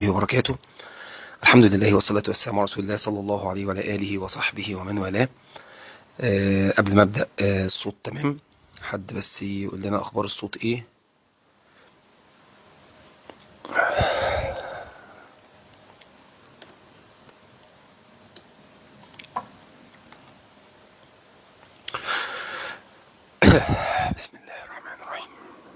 وبركاته الحمد لله والصلاة والسلام على رسول الله صلى الله عليه وعلى آله وصحبه ومن والاه أه قبل ما أبدأ أه الصوت تمام حد بس يقول لنا أخبار الصوت إيه بسم الله الرحمن الرحيم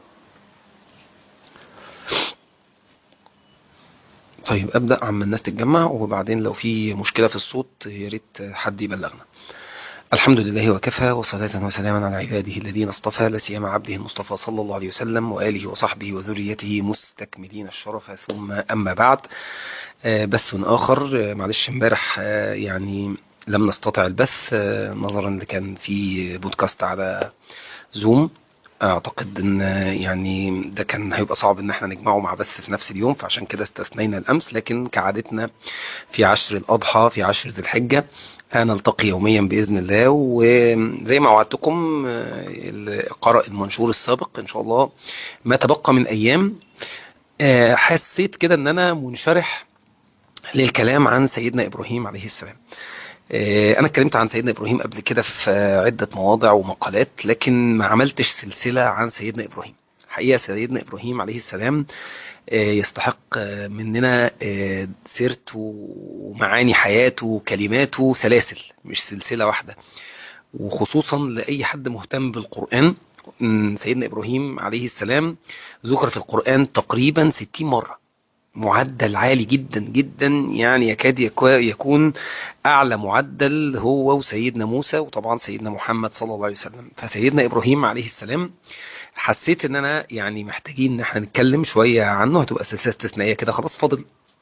طيب أبدأ عما الناس تتجمع وبعدين لو في مشكلة في الصوت يا ريت حد يبلغنا الحمد لله وكفى وصلاة وسلاما على عباده الذين اصطفى لا سيما عبده المصطفى صلى الله عليه وسلم وآله وصحبه وذريته مستكملين الشرف ثم أما بعد آه، بث آخر آه، معلش امبارح آه، يعني لم نستطع البث آه، نظرا لكان في بودكاست على زوم اعتقد ان يعني ده كان هيبقى صعب ان احنا نجمعه مع بث في نفس اليوم فعشان كده استثنينا الامس لكن كعادتنا في عشر الاضحى في عشر ذي الحجه هنلتقي يوميا باذن الله وزي ما وعدتكم آه، قرأ المنشور السابق ان شاء الله ما تبقى من ايام آه، حسيت كده ان انا منشرح للكلام عن سيدنا ابراهيم عليه السلام آه، انا اتكلمت عن سيدنا ابراهيم قبل كده في عده مواضع ومقالات لكن ما عملتش سلسله عن سيدنا ابراهيم حقيقه سيدنا ابراهيم عليه السلام آه، يستحق آه، مننا آه، سيرته ومعاني حياته وكلماته سلاسل مش سلسله واحده وخصوصا لاي حد مهتم بالقران م، سيدنا ابراهيم عليه السلام ذكر في القران تقريبا 60 مره معدل عالي جدا جدا يعني يكاد يكو- يكون اعلى معدل هو وسيدنا موسى وطبعا سيدنا محمد صلى الله عليه وسلم فسيدنا ابراهيم عليه السلام حسيت ان انا يعني محتاجين ان احنا نتكلم شويه عنه هتبقى سلسله استثنائيه كده خلاص فاضل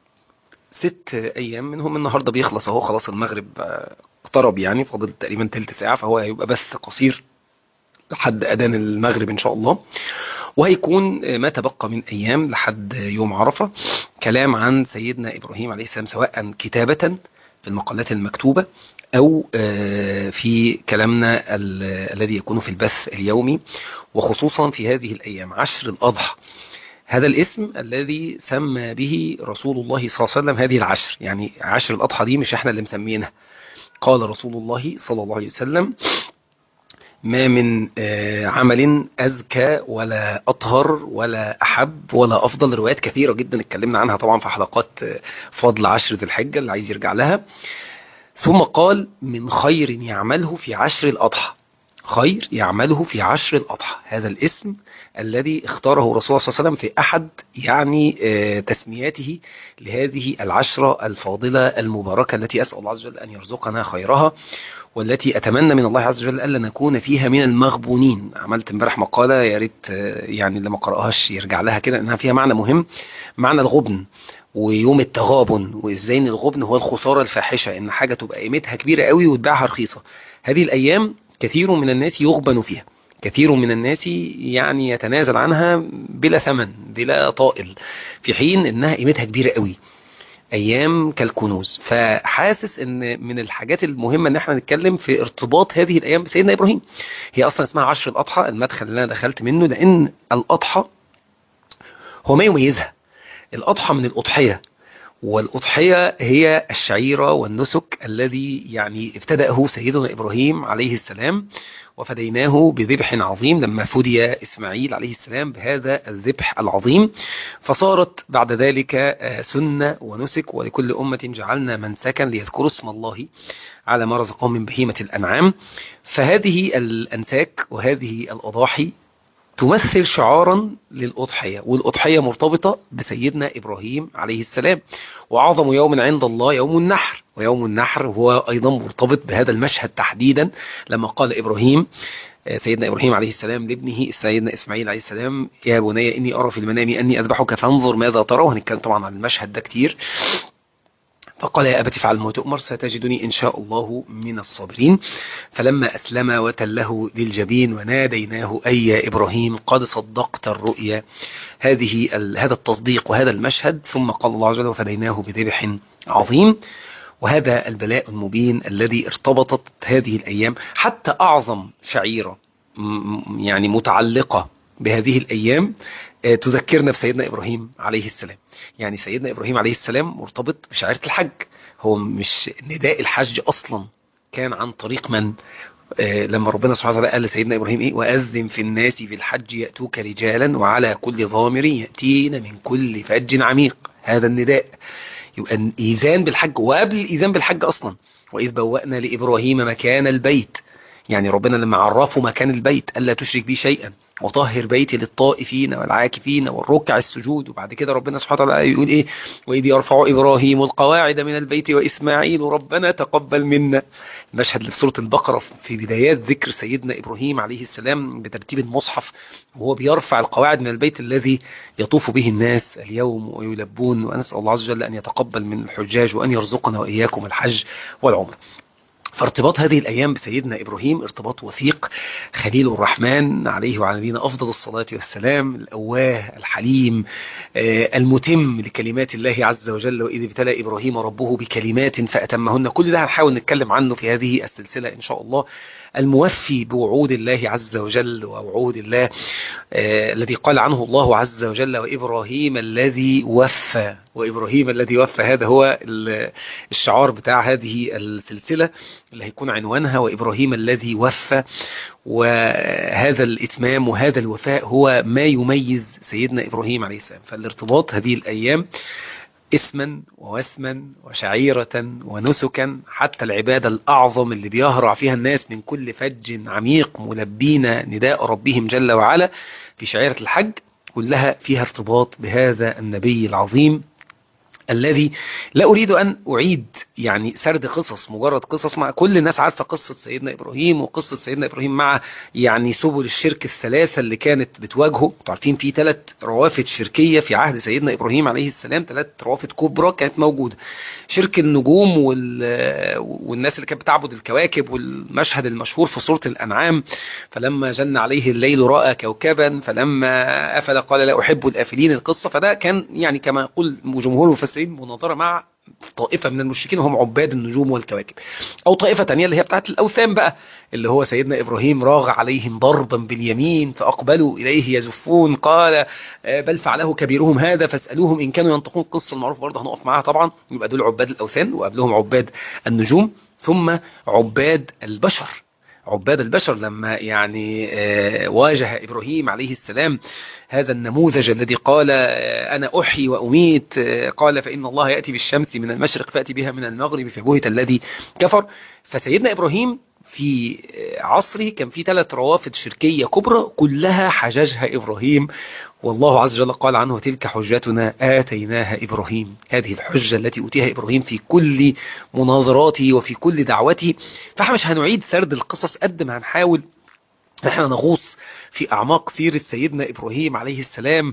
ست ايام منهم النهارده بيخلص اهو خلاص المغرب آه، اقترب يعني فاضل تقريبا تلت ساعه فهو هيبقى بث قصير لحد اذان المغرب ان شاء الله وهيكون آه، ما تبقى من ايام لحد يوم عرفه كلام عن سيدنا ابراهيم عليه السلام سواء كتابه في المقالات المكتوبه او آه، في كلامنا ال- الذي يكون في البث اليومي وخصوصا في هذه الايام عشر الاضحى هذا الاسم الذي سمى به رسول الله صلى الله عليه وسلم هذه العشر يعني عشر الاضحى دي مش احنا اللي مسمينها قال رسول الله صلى الله عليه وسلم ما من آه، عمل أزكى ولا أطهر ولا أحب ولا أفضل روايات كثيرة جدا اتكلمنا عنها طبعا في حلقات آه، فضل عشر ذي الحجة اللي عايز يرجع لها ثم قال من خير يعمله في عشر الأضحى خير يعمله في عشر الأضحى هذا الاسم الذي اختاره رسول الله صلى الله عليه وسلم في أحد يعني آه، تسمياته لهذه العشرة الفاضلة المباركة التي أسأل الله عز وجل أن يرزقنا خيرها والتي اتمنى من الله عز وجل الا نكون فيها من المغبونين عملت امبارح مقاله يا ريت آه، يعني اللي ما قراهاش يرجع لها كده انها فيها معنى مهم معنى الغبن ويوم التغابن وازاي ان الغبن هو الخساره الفاحشه ان حاجه تبقى قيمتها كبيره قوي وتباعها رخيصه هذه الايام كثير من الناس يغبن فيها كثير من الناس يعني يتنازل عنها بلا ثمن بلا طائل في حين انها قيمتها كبيره قوي ايام كالكنوز فحاسس ان من الحاجات المهمه ان احنا نتكلم في ارتباط هذه الايام بسيدنا ابراهيم هي اصلا اسمها عشر الاضحى المدخل اللي انا دخلت منه لان الاضحى هو ما يميزها الاضحى من الاضحيه والأضحية هي الشعيرة والنسك الذي يعني ابتدأه سيدنا إبراهيم عليه السلام وفديناه بذبح عظيم لما فدي إسماعيل عليه السلام بهذا الذبح العظيم فصارت بعد ذلك آه، سنة ونسك ولكل أمة جعلنا منسكا ليذكروا اسم الله على ما رزقهم من بهيمة الأنعام فهذه الأنساك وهذه الأضاحي تمثل شعارا للأضحية والأضحية مرتبطة بسيدنا إبراهيم عليه السلام وأعظم يوم عند الله يوم النحر ويوم النحر هو أيضا مرتبط بهذا المشهد تحديدا لما قال إبراهيم آه، سيدنا إبراهيم عليه السلام لابنه سيدنا إسماعيل عليه السلام يا بني إني أرى في المنام أني أذبحك فانظر ماذا ترى وهنتكلم طبعا عن المشهد ده كتير فقال يا أبت فعل ما تؤمر ستجدني إن شاء الله من الصابرين فلما أسلم وتله للجبين وناديناه أي يا إبراهيم قد صدقت الرؤيا هذه ال- هذا التصديق وهذا المشهد ثم قال الله عز وجل وفديناه بذبح عظيم وهذا البلاء المبين الذي ارتبطت هذه الأيام حتى أعظم شعيرة م- م- يعني متعلقة بهذه الأيام آه، تذكرنا بسيدنا إبراهيم عليه السلام يعني سيدنا إبراهيم عليه السلام مرتبط بشعيرة الحج هو مش نداء الحج أصلا كان عن طريق من آه، لما ربنا سبحانه وتعالى قال لسيدنا إبراهيم إيه وأذن في الناس في الحج يأتوك رجالا وعلى كل ضامر يأتين من كل فج عميق هذا النداء يبقى الإيذان بالحج وقبل الإيذان بالحج أصلا وإذ بوأنا لإبراهيم مكان البيت يعني ربنا لما عرفوا مكان البيت ألا تشرك بي شيئا وطهر بيتي للطائفين والعاكفين والركع السجود وبعد كده ربنا سبحانه وتعالى يقول ايه واذ يرفع ابراهيم القواعد من البيت واسماعيل ربنا تقبل منا المشهد اللي في سوره البقره في بدايات ذكر سيدنا ابراهيم عليه السلام بترتيب المصحف وهو بيرفع القواعد من البيت الذي يطوف به الناس اليوم ويلبون ونسال الله عز وجل ان يتقبل من الحجاج وان يرزقنا واياكم الحج والعمره فارتباط هذه الأيام بسيدنا إبراهيم ارتباط وثيق خليل الرحمن عليه وعلى نبينا أفضل الصلاة والسلام الأواه الحليم آه، المتم لكلمات الله عز وجل وإذ ابتلى إبراهيم ربه بكلمات فأتمهن كل ده هنحاول نتكلم عنه في هذه السلسلة إن شاء الله الموفي بوعود الله عز وجل ووعود الله آه، الذي قال عنه الله عز وجل وإبراهيم الذي وفى وإبراهيم الذي وفى هذا هو ال- الشعار بتاع هذه السلسلة اللي هيكون عنوانها وإبراهيم الذي وفى وهذا الإتمام وهذا الوفاء هو ما يميز سيدنا إبراهيم عليه السلام فالارتباط هذه الأيام اسما ووسما وشعيرة ونسكا حتى العبادة الأعظم اللي بيهرع فيها الناس من كل فج عميق ملبين نداء ربهم جل وعلا في شعيرة الحج كلها فيها ارتباط بهذا النبي العظيم الذي لا أريد أن أعيد يعني سرد قصص مجرد قصص مع كل الناس عارفة قصة سيدنا إبراهيم وقصة سيدنا إبراهيم مع يعني سبل الشرك الثلاثة اللي كانت بتواجهه انتوا عارفين في ثلاث روافد شركية في عهد سيدنا إبراهيم عليه السلام ثلاث روافد كبرى كانت موجودة شرك النجوم وال... والناس اللي كانت بتعبد الكواكب والمشهد المشهور في سورة الأنعام فلما جن عليه الليل رأى كوكبا فلما أفل قال لا أحب الآفلين القصة فده كان يعني كما يقول جمهور المفسرين مناظرة مع طائفة من المشركين وهم عباد النجوم والكواكب أو طائفة تانية اللي هي بتاعت الأوثان بقى اللي هو سيدنا إبراهيم راغ عليهم ضربا باليمين فأقبلوا إليه يزفون قال آه، بل فعله كبيرهم هذا فاسألوهم إن كانوا ينطقون القصة المعروف برضه هنقف معاها طبعا يبقى دول عباد الأوثان وقبلهم عباد النجوم ثم عباد البشر عباد البشر لما يعني آه، واجه إبراهيم عليه السلام هذا النموذج الذي قال آه، أنا أحيي وأميت آه، قال فإن الله يأتي بالشمس من المشرق فأتي بها من المغرب فبهت الذي كفر فسيدنا إبراهيم في عصره كان في ثلاث روافد شركية كبرى كلها حججها إبراهيم والله عز وجل قال عنه تلك حجتنا آتيناها إبراهيم هذه الحجة التي أوتيها إبراهيم في كل مناظراته وفي كل دعوته فاحنا مش هنعيد سرد القصص قد ما هنحاول احنا نغوص في أعماق سيرة سيدنا إبراهيم عليه السلام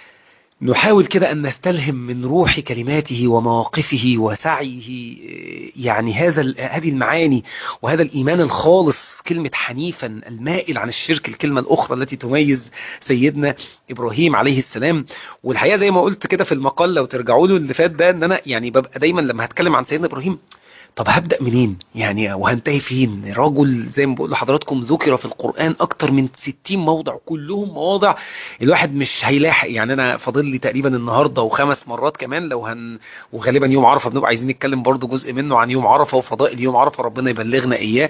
نحاول كده أن نستلهم من روح كلماته ومواقفه وسعيه يعني هذا ال- هذه المعاني وهذا الإيمان الخالص كلمة حنيفا المائل عن الشرك الكلمة الأخرى التي تميز سيدنا إبراهيم عليه السلام والحقيقة زي ما قلت كده في المقال لو ترجعوا له اللي فات ده أن أنا يعني ببقى دايما لما هتكلم عن سيدنا إبراهيم طب هبدأ منين يعني وهنتهي فين رجل زي ما بقول لحضراتكم ذكر في القرآن أكتر من 60 موضع كلهم مواضع الواحد مش هيلاحق يعني أنا فاضل لي تقريبا النهاردة وخمس مرات كمان لو هن وغالبا يوم عرفة بنبقى عايزين نتكلم برضو جزء منه عن يوم عرفة وفضائل يوم عرفة ربنا يبلغنا إياه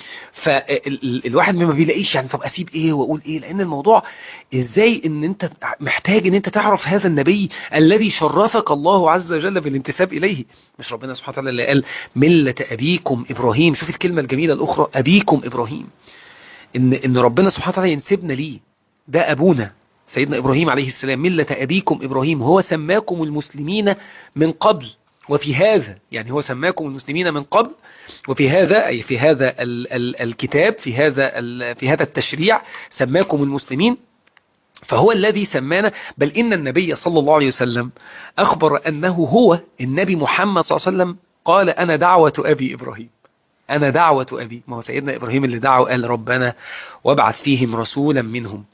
فالواحد ما بيلاقيش يعني طب اسيب ايه واقول ايه لان الموضوع ازاي ان انت محتاج ان انت تعرف هذا النبي الذي شرفك الله عز وجل بالانتساب اليه مش ربنا سبحانه وتعالى اللي قال ملة ابيكم ابراهيم شوف الكلمة الجميلة الاخرى ابيكم ابراهيم ان ان ربنا سبحانه وتعالى ينسبنا ليه ده ابونا سيدنا ابراهيم عليه السلام ملة ابيكم ابراهيم هو سماكم المسلمين من قبل وفي هذا يعني هو سماكم المسلمين من قبل وفي هذا أي في هذا ال ال الكتاب في هذا ال في هذا التشريع سماكم المسلمين فهو الذي سمانا بل إن النبي صلى الله عليه وسلم أخبر أنه هو النبي محمد صلى الله عليه وسلم قال أنا دعوة أبي إبراهيم أنا دعوة أبي ما هو سيدنا إبراهيم اللي دعوا قال ربنا وابعث فيهم رسولا منهم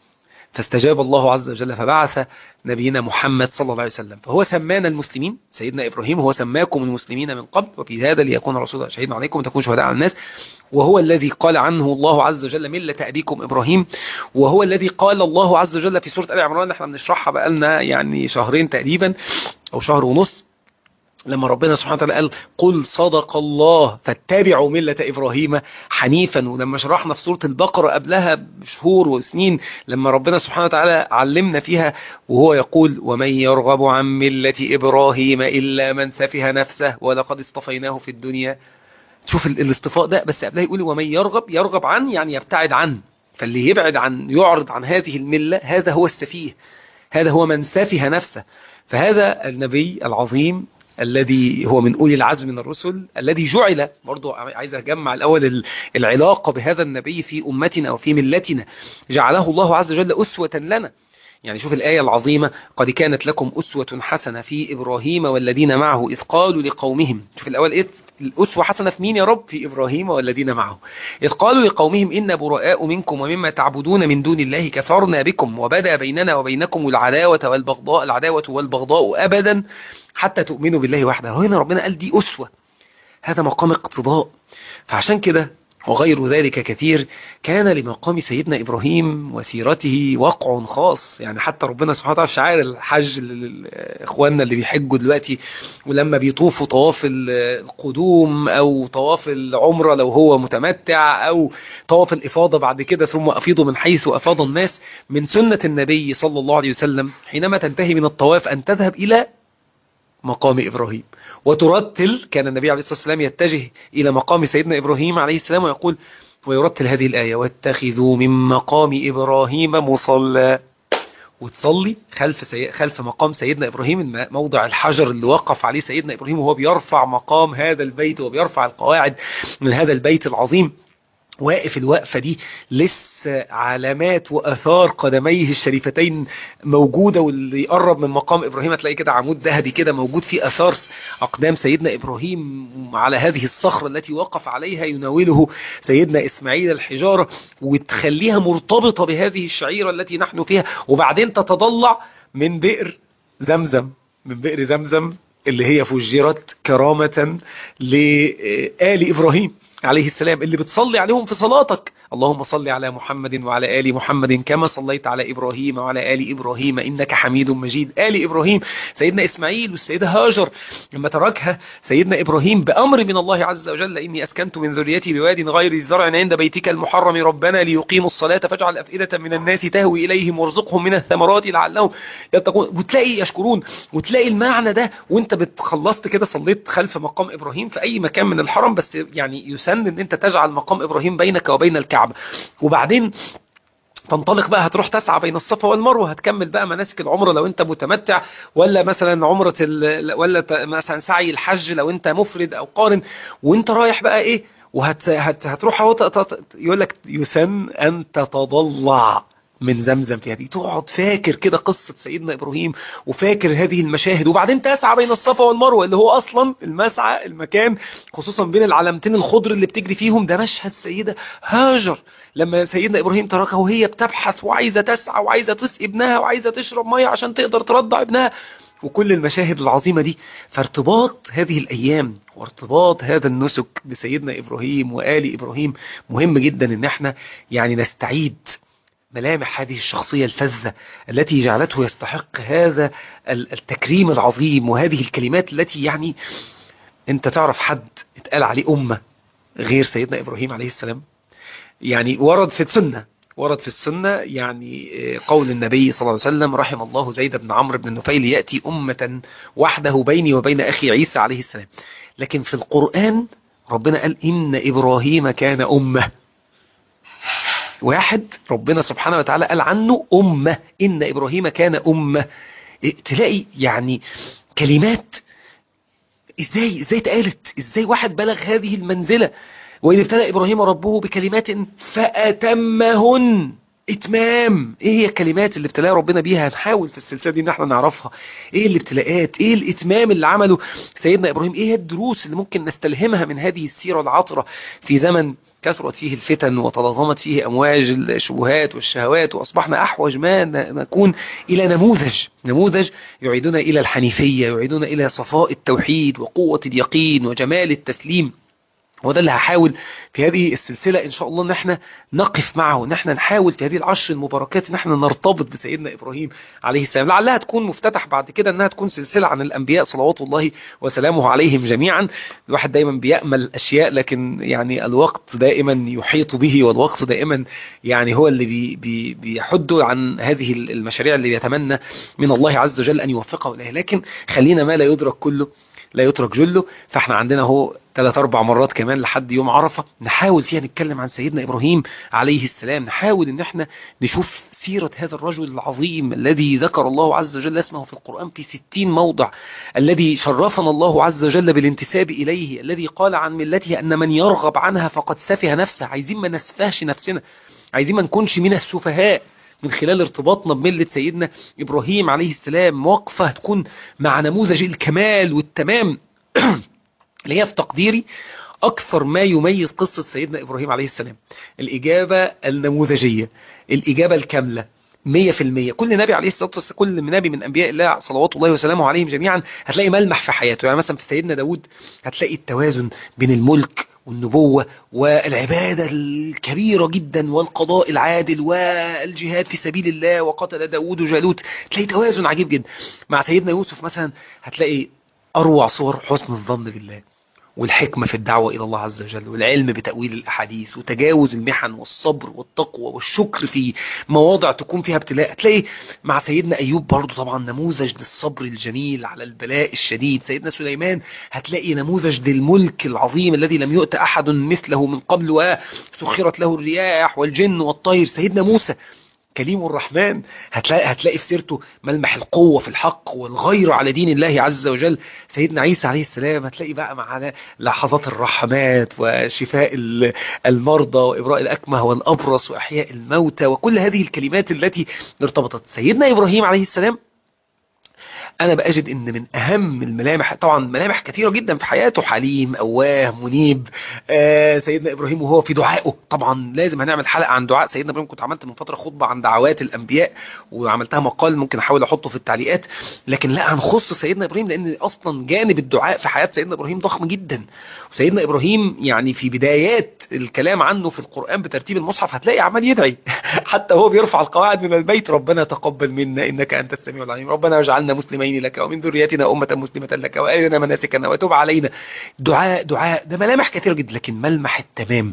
فاستجاب الله عز وجل فبعث نبينا محمد صلى الله عليه وسلم فهو سمانا المسلمين سيدنا إبراهيم هو سماكم المسلمين من قبل وفي هذا ليكون رسول شهيدا عليكم وتكون شهداء على الناس وهو الذي قال عنه الله عز وجل ملة أبيكم إبراهيم وهو الذي قال الله عز وجل في سورة آل عمران احنا بنشرحها بقالنا يعني شهرين تقريبا أو شهر ونص لما ربنا سبحانه وتعالى قال قل صدق الله فاتبعوا ملة إبراهيم حنيفا ولما شرحنا في سورة البقرة قبلها بشهور وسنين لما ربنا سبحانه وتعالى علمنا فيها وهو يقول ومن يرغب عن ملة إبراهيم إلا من سفه نفسه ولقد اصطفيناه في الدنيا شوف الاصطفاء ده بس قبلها يقول ومن يرغب يرغب عن يعني يبتعد عن فاللي يبعد عن يعرض عن هذه الملة هذا هو السفيه هذا هو من سفه نفسه فهذا النبي العظيم الذي هو من أولي العزم من الرسل الذي جعل برضو عايز أجمع الأول العلاقة بهذا النبي في أمتنا وفي ملتنا جعله الله عز وجل أسوة لنا يعني شوف الآية العظيمة قد كانت لكم أسوة حسنة في إبراهيم والذين معه إذ قالوا لقومهم شوف الأول إيه الأسوة حسنة في مين يا رب في إبراهيم والذين معه إذ قالوا لقومهم إن براء منكم ومما تعبدون من دون الله كفرنا بكم وبدا بيننا وبينكم العداوة والبغضاء العداوة والبغضاء أبدا حتى تؤمنوا بالله وحده هنا ربنا قال دي أسوة هذا مقام اقتضاء فعشان كده وغير ذلك كثير كان لمقام سيدنا إبراهيم وسيرته وقع خاص يعني حتى ربنا سبحانه وتعالى شعائر الحج لإخواننا اللي بيحجوا دلوقتي ولما بيطوفوا طواف القدوم أو طواف العمرة لو هو متمتع أو طواف الإفاضة بعد كده ثم أفيضوا من حيث أفاض الناس من سنة النبي صلى الله عليه وسلم حينما تنتهي من الطواف أن تذهب إلى مقام إبراهيم وترتل كان النبي عليه الصلاة والسلام يتجه إلى مقام سيدنا إبراهيم عليه السلام ويقول ويرتل هذه الآية واتخذوا من مقام إبراهيم مصلى وتصلي خلف سي... خلف مقام سيدنا إبراهيم موضع الحجر اللي وقف عليه سيدنا إبراهيم وهو بيرفع مقام هذا البيت وبيرفع القواعد من هذا البيت العظيم واقف الوقفة دي لسه علامات وأثار قدميه الشريفتين موجودة واللي يقرب من مقام إبراهيم هتلاقي كده عمود ذهبي كده موجود فيه أثار أقدام سيدنا إبراهيم على هذه الصخرة التي وقف عليها يناوله سيدنا إسماعيل الحجارة وتخليها مرتبطة بهذه الشعيرة التي نحن فيها وبعدين تتضلع من بئر زمزم من بئر زمزم اللي هي فجرت كرامة لآل إبراهيم عليه السلام اللي بتصلي عليهم في صلاتك اللهم صل على محمد وعلى آل محمد كما صليت على إبراهيم وعلى آل إبراهيم إنك حميد مجيد آل إبراهيم سيدنا إسماعيل والسيدة هاجر لما تركها سيدنا إبراهيم بأمر من الله عز وجل إني أسكنت من ذريتي بواد غير الزرع عند بيتك المحرم ربنا ليقيموا الصلاة فاجعل أفئدة من الناس تهوي إليهم وارزقهم من الثمرات لعلهم يتقون وتلاقي يشكرون وتلاقي المعنى ده وانت بتخلصت كده صليت خلف مقام إبراهيم في أي مكان من الحرم بس يعني يسن ان انت تجعل مقام إبراهيم بينك وبين الكعبة وبعدين تنطلق بقى هتروح تسعى بين الصفا والمروه هتكمل بقى مناسك العمره لو انت متمتع ولا مثلا عمره ولا مثلا سعي الحج لو انت مفرد او قارن وانت رايح بقى ايه وهت هت هتروح اهو يقول لك يسن ان تتضلع من زمزم في هذه تقعد فاكر كده قصة سيدنا إبراهيم وفاكر هذه المشاهد وبعدين تسعى بين الصفا والمروة اللي هو أصلا المسعى المكان خصوصا بين العلامتين الخضر اللي بتجري فيهم ده مشهد سيدة هاجر لما سيدنا إبراهيم تركها وهي بتبحث وعايزة تسعى وعايزة تسقي ابنها وعايزة تشرب مية عشان تقدر ترضع ابنها وكل المشاهد العظيمة دي فارتباط هذه الأيام وارتباط هذا النسك بسيدنا إبراهيم وآل إبراهيم مهم جدا ان احنا يعني نستعيد ملامح هذه الشخصية الفذة التي جعلته يستحق هذا التكريم العظيم وهذه الكلمات التي يعني انت تعرف حد اتقال عليه أمة غير سيدنا إبراهيم عليه السلام يعني ورد في السنة ورد في السنة يعني قول النبي صلى الله عليه وسلم رحم الله زيد بن عمرو بن النفيل يأتي أمة وحده بيني وبين أخي عيسى عليه السلام لكن في القرآن ربنا قال إن إبراهيم كان أمة واحد ربنا سبحانه وتعالى قال عنه أمة إن إبراهيم كان أمة تلاقي يعني كلمات إزاي إزاي اتقالت إزاي واحد بلغ هذه المنزلة وإذ ابتلى إبراهيم ربه بكلمات فأتمهن اتمام ايه هي الكلمات اللي ابتلاها ربنا بيها هنحاول في السلسله دي ان احنا نعرفها ايه الابتلاءات ايه الاتمام اللي عمله سيدنا ابراهيم ايه الدروس اللي ممكن نستلهمها من هذه السيره العطره في زمن كثرت فيه الفتن وتضخمت فيه أمواج الشبهات والشهوات وأصبحنا أحوج ما نكون إلى نموذج نموذج يعيدنا إلى الحنيفية يعيدنا إلى صفاء التوحيد وقوة اليقين وجمال التسليم وده اللي هحاول في هذه السلسلة إن شاء الله إن احنا نقف معه إن احنا نحاول في هذه العشر المباركات إن احنا نرتبط بسيدنا إبراهيم عليه السلام لعلها تكون مفتتح بعد كده إنها تكون سلسلة عن الأنبياء صلوات الله وسلامه عليهم جميعا الواحد دايما بيأمل أشياء لكن يعني الوقت دائما يحيط به والوقت دائما يعني هو اللي بي بي بيحد عن هذه المشاريع اللي يتمنى من الله عز وجل أن يوفقه إليها لكن خلينا ما لا يدرك كله لا يترك جله فاحنا عندنا هو ثلاث اربع مرات كمان لحد يوم عرفة نحاول فيها نتكلم عن سيدنا ابراهيم عليه السلام نحاول ان احنا نشوف سيرة هذا الرجل العظيم الذي ذكر الله عز وجل اسمه في القرآن في ستين موضع الذي شرفنا الله عز وجل بالانتساب إليه الذي قال عن ملته أن من يرغب عنها فقد سفه نفسه عايزين ما نسفهش نفسنا عايزين ما نكونش من السفهاء من خلال ارتباطنا بملة سيدنا إبراهيم عليه السلام وقفة تكون مع نموذج الكمال والتمام اللي هي في تقديري أكثر ما يميز قصة سيدنا إبراهيم عليه السلام الإجابة النموذجية الإجابة الكاملة مية في المية كل نبي عليه الصلاة والسلام كل نبي من أنبياء الله صلوات الله وسلامه عليهم جميعا هتلاقي ملمح في حياته يعني مثلا في سيدنا داود هتلاقي التوازن بين الملك والنبوة والعبادة الكبيرة جدا والقضاء العادل والجهاد في سبيل الله وقتل داود جالوت تلاقي توازن عجيب جدا مع سيدنا يوسف مثلا هتلاقي أروع صور حسن الظن بالله والحكمة في الدعوة إلى الله عز وجل والعلم بتأويل الأحاديث وتجاوز المحن والصبر والتقوى والشكر في مواضع تكون فيها ابتلاء تلاقي مع سيدنا أيوب برضو طبعا نموذج للصبر الجميل على البلاء الشديد سيدنا سليمان هتلاقي نموذج للملك العظيم الذي لم يؤت أحد مثله من قبل وسخرت له الرياح والجن والطير سيدنا موسى كليم الرحمن هتلاقي, هتلاقي في سيرته ملمح القوة في الحق والغير على دين الله عز وجل سيدنا عيسى عليه السلام هتلاقي بقى معنا لحظات الرحمات وشفاء المرضى وإبراء الأكمه والأبرص وأحياء الموتى وكل هذه الكلمات التي ارتبطت سيدنا إبراهيم عليه السلام انا بجد ان من اهم الملامح طبعا ملامح كثيرة جدا في حياته حليم اواه منيب آه سيدنا ابراهيم وهو في دعائه طبعا لازم هنعمل حلقة عن دعاء سيدنا ابراهيم كنت عملت من فترة خطبة عن دعوات الانبياء وعملتها مقال ممكن احاول احطه في التعليقات لكن لا هنخص سيدنا ابراهيم لان اصلا جانب الدعاء في حياة سيدنا ابراهيم ضخم جدا وسيدنا ابراهيم يعني في بدايات الكلام عنه في القرآن بترتيب المصحف هتلاقي عمال يدعي حتى هو بيرفع القواعد من البيت ربنا تقبل منا انك انت السميع العليم ربنا اجعلنا مسلمين لك ومن ذريتنا أمة مسلمة لك وأرنا مناسكنا وتب علينا دعاء دعاء ده ملامح كثيرة جدا لكن ملمح التمام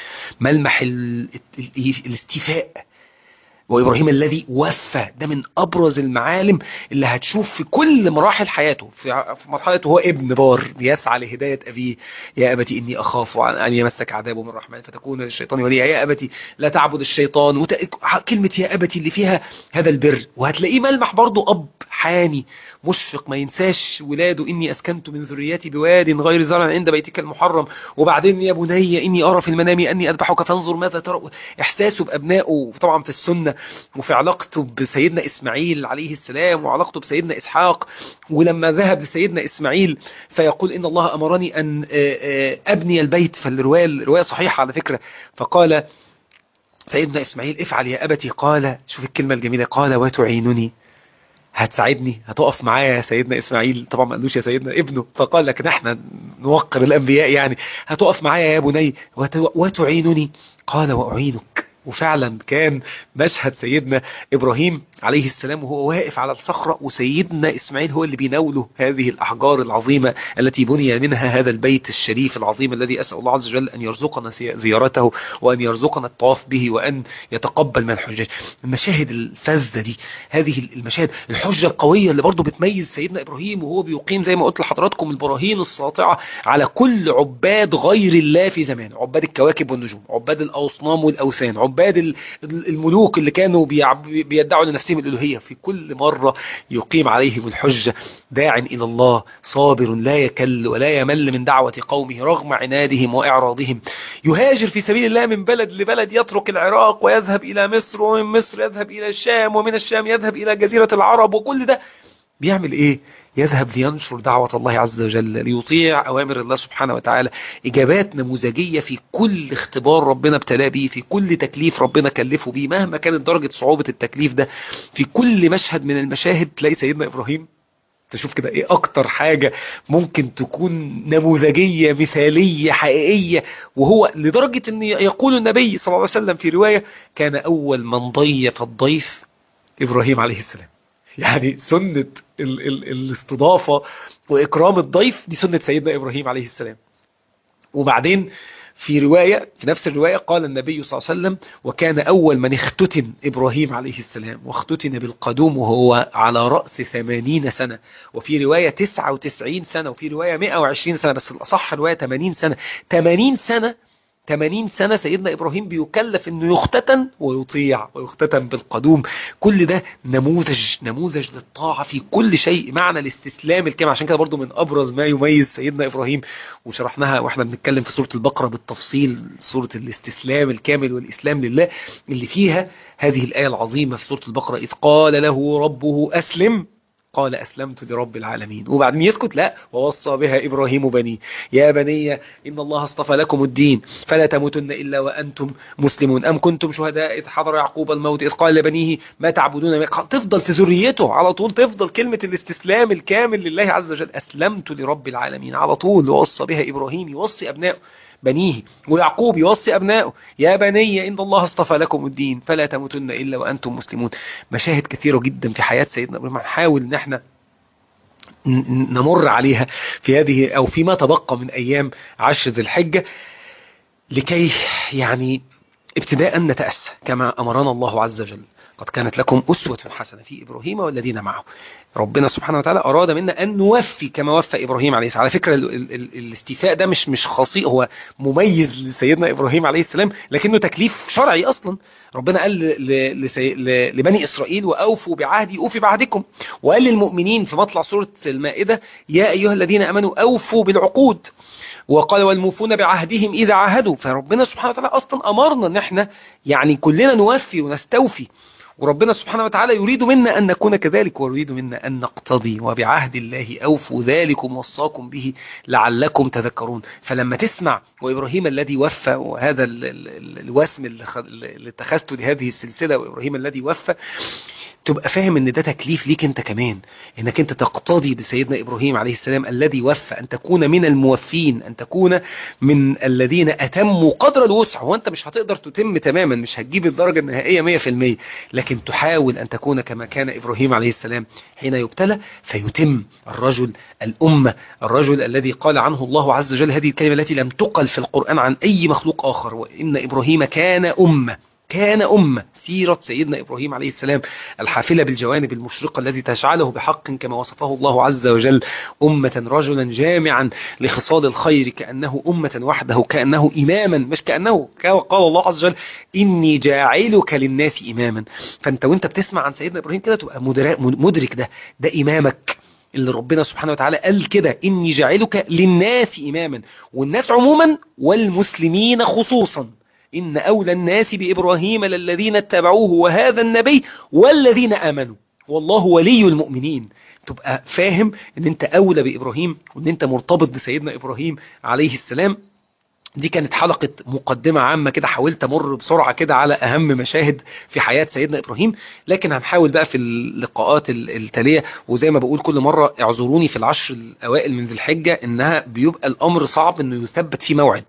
ملمح ال... ال... الاستيفاء وإبراهيم الذي وفى ده من أبرز المعالم اللي هتشوف في كل مراحل حياته في مرحلة هو ابن بار بيسعى لهداية أبيه يا أبتي إني أخاف أن يمسك عذابه من الرحمن فتكون للشيطان وليا يا أبتي لا تعبد الشيطان وت... كلمة يا أبتي اللي فيها هذا البر وهتلاقيه ملمح برضه أب حاني مشفق ما ينساش ولاده إني أسكنت من ذريتي بواد غير زرع عند بيتك المحرم وبعدين يا بني إني أرى في المنام أني أذبحك فانظر ماذا ترى إحساسه بأبنائه طبعا في السنة وفي علاقته بسيدنا إسماعيل عليه السلام وعلاقته بسيدنا إسحاق ولما ذهب لسيدنا إسماعيل فيقول إن الله أمرني أن أبني البيت فالرواية الرواية صحيحة على فكرة فقال سيدنا إسماعيل افعل يا أبتي قال شوف الكلمة الجميلة قال وتعينني هتساعدني هتقف معايا يا سيدنا إسماعيل طبعا ما قالوش يا سيدنا ابنه فقال لكن احنا نوقر الأنبياء يعني هتقف معايا يا بني وتعينني قال وأعينك وفعلا كان مشهد سيدنا إبراهيم عليه السلام وهو واقف على الصخرة وسيدنا إسماعيل هو اللي بيناوله هذه الأحجار العظيمة التي بني منها هذا البيت الشريف العظيم الذي أسأل الله عز وجل أن يرزقنا زيارته وأن يرزقنا الطواف به وأن يتقبل من الحجاج المشاهد الفذة دي هذه المشاهد الحجة القوية اللي برضو بتميز سيدنا إبراهيم وهو بيقيم زي ما قلت لحضراتكم البراهين الساطعة على كل عباد غير الله في زمانه عباد الكواكب والنجوم عباد الأصنام والأوثان عباد الملوك اللي كانوا بيدعوا لنفسهم الألوهية في كل مرة يقيم عليهم الحجة داع إلى الله صابر لا يكل ولا يمل من دعوة قومه رغم عنادهم وإعراضهم يهاجر في سبيل الله من بلد لبلد يترك العراق ويذهب إلى مصر ومن مصر يذهب إلى الشام ومن الشام يذهب إلى جزيرة العرب وكل ده بيعمل إيه يذهب لينشر دعوة الله عز وجل ليطيع أوامر الله سبحانه وتعالى إجابات نموذجية في كل اختبار ربنا ابتلاه به في كل تكليف ربنا كلفه به مهما كانت درجة صعوبة التكليف ده في كل مشهد من المشاهد تلاقي سيدنا إبراهيم تشوف كده ايه اكتر حاجة ممكن تكون نموذجية مثالية حقيقية وهو لدرجة ان يقول النبي صلى الله عليه وسلم في رواية كان اول من ضيف الضيف ابراهيم عليه السلام يعني سنة ال ال الاستضافة واكرام الضيف دي سنة سيدنا ابراهيم عليه السلام وبعدين في رواية في نفس الرواية قال النبي صلى الله عليه وسلم وكان أول من اختتن إبراهيم عليه السلام واختتن بالقدوم وهو على رأس ثمانين سنة وفي رواية تسعة وتسعين سنة وفي رواية مئة وعشرين سنة بس الأصح رواية ثمانين سنة ثمانين سنة 80 سنة سيدنا إبراهيم بيكلف أنه يختتن ويطيع ويختتن بالقدوم كل ده نموذج نموذج للطاعة في كل شيء معنى الاستسلام الكامل عشان كده برضو من أبرز ما يميز سيدنا إبراهيم وشرحناها وإحنا بنتكلم في سورة البقرة بالتفصيل سورة الاستسلام الكامل والإسلام لله اللي فيها هذه الآية العظيمة في سورة البقرة إذ قال له ربه أسلم قال أسلمت لرب العالمين وبعدين يسكت لا ووصى بها إبراهيم بني يا بني إن الله اصطفى لكم الدين فلا تموتن إلا وأنتم مسلمون أم كنتم شهداء إذ حضر يعقوب الموت إذ قال لبنيه ما تعبدون تفضل في ذريته على طول تفضل كلمة الاستسلام الكامل لله عز وجل أسلمت لرب العالمين على طول ووصى بها إبراهيم يوصي أبنائه بنيه ويعقوب يوصي أبنائه يا بني إن الله اصطفى لكم الدين فلا تموتن إلا وأنتم مسلمون مشاهد كثيرة جدا في حياة سيدنا إبراهيم هنحاول إن احنا نمر عليها في هذه أو فيما تبقى من أيام عشر ذي الحجة لكي يعني ابتداء نتأسى كما أمرنا الله عز وجل قد كانت لكم أسوة حسنة في إبراهيم والذين معه ربنا سبحانه وتعالى أراد منا أن نوفي كما وفى إبراهيم عليه السلام على فكرة ال ال ال الاستيفاء ده مش مش خاصي هو مميز لسيدنا إبراهيم عليه السلام لكنه تكليف شرعي أصلا ربنا قال لبني إسرائيل وأوفوا بعهدي أوفي بعهدكم وقال للمؤمنين في مطلع سورة المائدة يا أيها الذين أمنوا أوفوا بالعقود وقال والموفون بعهدهم إذا عاهدوا فربنا سبحانه وتعالى أصلا أمرنا أن احنا يعني كلنا نوفي ونستوفي وربنا سبحانه وتعالى يريد منا أن نكون كذلك ويريد منا أن نقتضي وبعهد الله أوفوا ذلكم وصاكم به لعلكم تذكرون فلما تسمع وإبراهيم الذي وفى وهذا الوسم اللي اتخذته لهذه السلسلة وإبراهيم الذي وفى تبقى فاهم ان ده تكليف ليك انت كمان انك انت تقتضي بسيدنا ابراهيم عليه السلام الذي وفى ان تكون من الموفين ان تكون من الذين اتموا قدر الوسع هو انت مش هتقدر تتم تماما مش هتجيب الدرجة النهائية 100% لكن تحاول ان تكون كما كان ابراهيم عليه السلام حين يبتلى فيتم الرجل الامة الرجل الذي قال عنه الله عز وجل هذه الكلمة التي لم تقل في القرآن عن اي مخلوق اخر وان ابراهيم كان امة كان أمة سيرة سيدنا إبراهيم عليه السلام الحافلة بالجوانب المشرقة التي تجعله بحق كما وصفه الله عز وجل أمة رجلا جامعا لخصال الخير كأنه أمة وحده كأنه إماما مش كأنه قال الله عز وجل إني جاعلك للناس إماما فأنت وانت بتسمع عن سيدنا إبراهيم كده تبقى مدرك ده ده إمامك اللي ربنا سبحانه وتعالى قال كده إني جاعلك للناس إماما والناس عموما والمسلمين خصوصا إن أولى الناس بإبراهيم للذين اتبعوه وهذا النبي والذين آمنوا والله ولي المؤمنين تبقى فاهم ان انت أولى بإبراهيم وان انت مرتبط بسيدنا إبراهيم عليه السلام دي كانت حلقة مقدمة عامة كده حاولت أمر بسرعة كده على أهم مشاهد في حياة سيدنا إبراهيم لكن هنحاول بقى في اللقاءات التالية وزي ما بقول كل مرة اعذروني في العشر الأوائل من ذي الحجة إنها بيبقى الأمر صعب إنه يثبت في موعد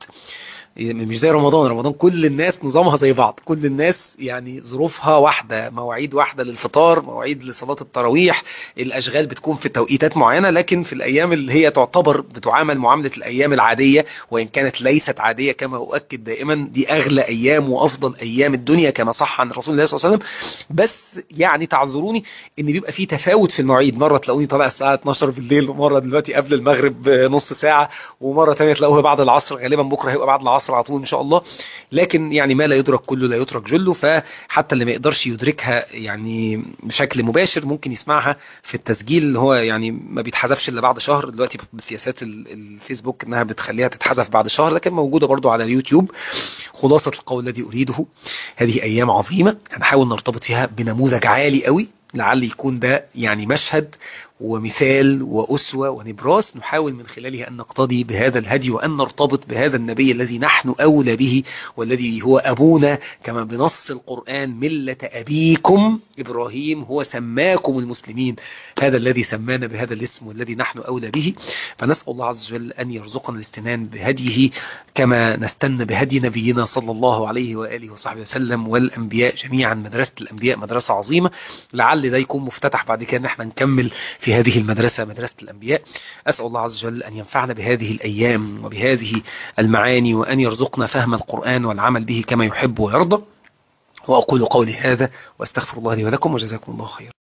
مش زي رمضان رمضان كل الناس نظامها زي بعض كل الناس يعني ظروفها واحدة مواعيد واحدة للفطار مواعيد لصلاة التراويح الأشغال بتكون في توقيتات معينة لكن في الأيام اللي هي تعتبر بتعامل معاملة الأيام العادية وإن كانت ليست عادية كما أؤكد دائما دي أغلى أيام وأفضل أيام الدنيا كما صح عن رسول الله صلى الله عليه وسلم بس يعني تعذروني إن بيبقى في تفاوت في المواعيد مرة تلاقوني طالع الساعة 12 بالليل ومرة دلوقتي قبل المغرب نص ساعة ومرة ثانيه تلاقوها بعد العصر غالبا بكرة هيبقى بعد العصر العصر على طول ان شاء الله لكن يعني ما لا يدرك كله لا يترك جله فحتى اللي ما يقدرش يدركها يعني بشكل مباشر ممكن يسمعها في التسجيل اللي هو يعني ما بيتحذفش الا بعد شهر دلوقتي بسياسات الفيسبوك انها بتخليها تتحذف بعد شهر لكن موجوده برضو على اليوتيوب خلاصه القول الذي اريده هذه ايام عظيمه هنحاول نرتبط فيها بنموذج عالي قوي لعل يكون ده يعني مشهد ومثال وأسوة ونبراس نحاول من خلاله أن نقتضي بهذا الهدي وأن نرتبط بهذا النبي الذي نحن أولى به والذي هو أبونا كما بنص القرآن ملة أبيكم إبراهيم هو سماكم المسلمين هذا الذي سمانا بهذا الاسم والذي نحن أولى به فنسأل الله عز وجل أن يرزقنا الاستنان بهديه كما نستن بهدي نبينا صلى الله عليه وآله وصحبه وسلم والأنبياء جميعا مدرسة الأنبياء مدرسة عظيمة لعل ده يكون مفتتح بعد كده ان احنا نكمل في هذه المدرسة مدرسة الأنبياء أسأل الله عز وجل أن ينفعنا بهذه الأيام وبهذه المعاني وأن يرزقنا فهم القرآن والعمل به كما يحب ويرضى وأقول قولي هذا وأستغفر الله لي ولكم وجزاكم الله خيرا